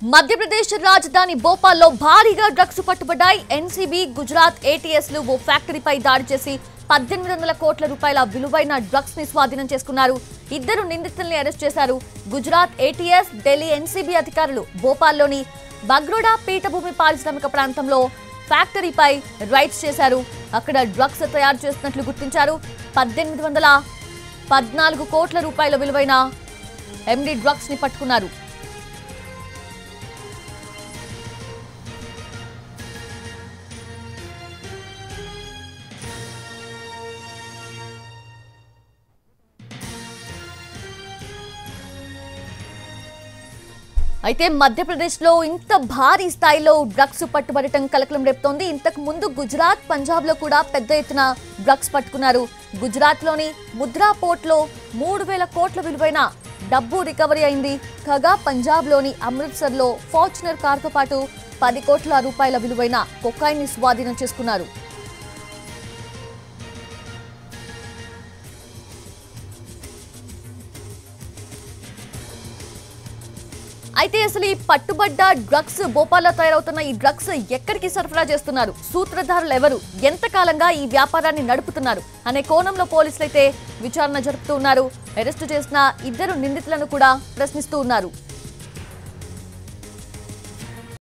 మధ్యప్రదేశ్ రాజధాని భోపాల్లో భారీగా drugs పట్టుబడ్డాయి NCB Gujarat ATS లు ఓ ఫ్యాక్టరీపై దాడి చేసి పద్దెనిమిది వందల కోట్ల రూపాయల విలువైన డ్రగ్స్ ని స్వాధీనం చేసుకున్నారు ఇద్దరు నిందితుల్ని అరెస్ట్ చేశారు గుజరాత్ ఏటీఎస్ ఢిల్లీ ఎన్సీబీ అధికారులు భోపాల్లోని బగ్రోడా పీఠభూమి పారిశ్రామిక ప్రాంతంలో ఫ్యాక్టరీపై రైడ్స్ చేశారు అక్కడ డ్రగ్స్ తయారు చేస్తున్నట్లు గుర్తించారు పద్దెనిమిది వందల పద్నాలుగు కోట్ల రూపాయల విలువైన ఎండి డ్రగ్స్ ని పట్టుకున్నారు అయితే మధ్యప్రదేశ్లో ఇంత భారీ స్థాయిలో డ్రగ్స్ పట్టుబడటం కలకలం రేపుతోంది ఇంతకు ముందు గుజరాత్ పంజాబ్ లో కూడా పెద్ద ఎత్తున డ్రగ్స్ పట్టుకున్నారు గుజరాత్ లోని ముద్రా పోర్ట్ లో మూడు వేల కోట్ల విలువైన డబ్బు రికవరీ అయింది కాగా పంజాబ్ లోని అమృత్సర్ లో ఫార్చునర్ కార్ తో పాటు పది కోట్ల రూపాయల విలువైన కొకాయిన్ ని స్వాధీనం చేసుకున్నారు అయితే అసలు ఈ పట్టుబడ్డ డ్రగ్స్ భోపాల్లో తయారవుతున్న ఈ డ్రగ్స్ ఎక్కడికి సరఫరా చేస్తున్నారు సూత్రధారులు ఎవరు ఎంతకాలంగా ఈ వ్యాపారాన్ని నడుపుతున్నారు అనే కోణంలో పోలీసులు అయితే విచారణ జరుపుతూ ఉన్నారు అరెస్టు చేసిన ఇద్దరు నిందితులను కూడా ప్రశ్నిస్తూ ఉన్నారు